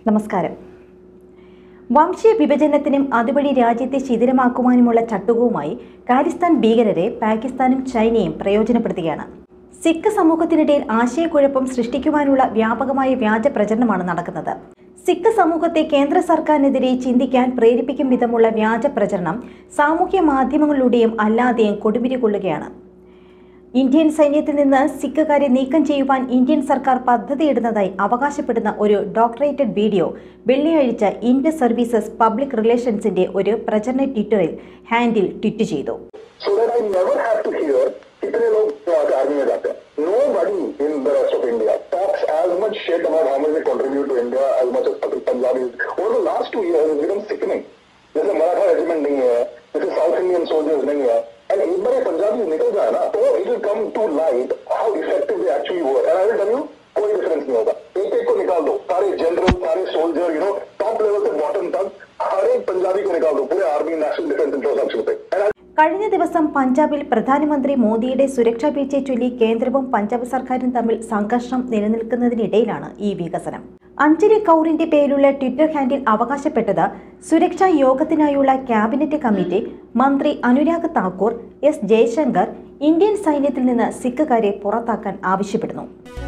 നമസ്കാരം വംശീയ വിഭജനത്തിനും അതുവഴി രാജ്യത്തെ ശിഥിലമാക്കുവാനുമുള്ള ചട്ടുകവുമായി ഖാലിസ്ഥാൻ ഭീകരരെ പാകിസ്ഥാനും ചൈനയും പ്രയോജനപ്പെടുത്തുകയാണ് സിഖ് സമൂഹത്തിനിടയിൽ ആശയക്കുഴപ്പം സൃഷ്ടിക്കുവാനുള്ള വ്യാപകമായ വ്യാജ പ്രചരണമാണ് നടക്കുന്നത് സിഖ് സമൂഹത്തെ കേന്ദ്ര സർക്കാരിനെതിരെ ചിന്തിക്കാൻ പ്രേരിപ്പിക്കും വിധമുള്ള വ്യാജ പ്രചരണം സാമൂഹ്യ മാധ്യമങ്ങളിലൂടെയും അല്ലാതെയും കൊടുമിരി കൊള്ളുകയാണ് ഇന്ത്യൻ സൈന്യത്തിൽ നിന്ന് സിഖുകാരെ നീക്കം ചെയ്യുവാൻ ഇന്ത്യൻ സർക്കാർ പദ്ധതിയിടുന്നതായി അവകാശപ്പെടുന്ന ഒരു ഡോക്ടറേറ്റഡ് വീഡിയോ വെള്ളിയാഴ്ച ഇന്ത്യ സർവീസസ് പബ്ലിക് റിലേഷൻസിന്റെ ഒരു പ്രചരണ ട്വിറ്ററിൽ ഹാൻഡിൽ ട്വിറ്റ് ചെയ്തു so that I never have to hear कितने लोग आर्मी में जाते हैं nobody in the rest of India talks as much shit about how much they contribute to India as much as Punjabis over the last two years it's become sickening जैसे Maratha regiment नहीं है जैसे south Indian soldiers नहीं है and एक बार ये पंजाबी निकल जाए ना तो it will come to light how effective they actually were and I will tell you कोई डिफरेंस नहीं होगा एक एक को निकाल दो सारे जनरल सारे soldier you know top level से बॉटम तक हर एक पंजाबी को निकाल दो पूरे आर्मी नेशनल डिफेंस इंफ्रास्ट्रक्चर पे एंड കഴിഞ്ഞ ദിവസം പഞ്ചാബിൽ പ്രധാനമന്ത്രി മോദിയുടെ സുരക്ഷാ വീഴ്ചയെ ചൊല്ലി കേന്ദ്രവും പഞ്ചാബ് സർക്കാരും തമ്മിൽ സംഘർഷം നിലനിൽക്കുന്നതിനിടയിലാണ് ഈ വികസനം അഞ്ജലി കൗറിന്റെ പേരിലുള്ള ട്വിറ്റർ ഹാൻഡിൽ അവകാശപ്പെട്ടത് സുരക്ഷാ യോഗത്തിനായുള്ള ക്യാബിനറ്റ് കമ്മിറ്റി മന്ത്രി അനുരാഗ് താക്കൂർ എസ് ജയശങ്കർ ഇന്ത്യൻ സൈന്യത്തിൽ നിന്ന് സിഖുകാരെ പുറത്താക്കാൻ ആവശ്യപ്പെടുന്നു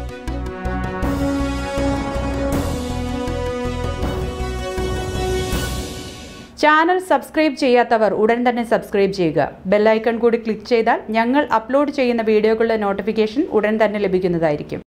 ചാനൽ സബ്സ്ക്രൈബ് ചെയ്യാത്തവർ ഉടൻ തന്നെ സബ്സ്ക്രൈബ് ചെയ്യുക ബെല്ലൈക്കൺ കൂടി ക്ലിക്ക് ചെയ്താൽ ഞങ്ങൾ അപ്ലോഡ് ചെയ്യുന്ന വീഡിയോകളുടെ നോട്ടിഫിക്കേഷൻ ഉടൻ തന്നെ ലഭിക്കുന്നതായിരിക്കും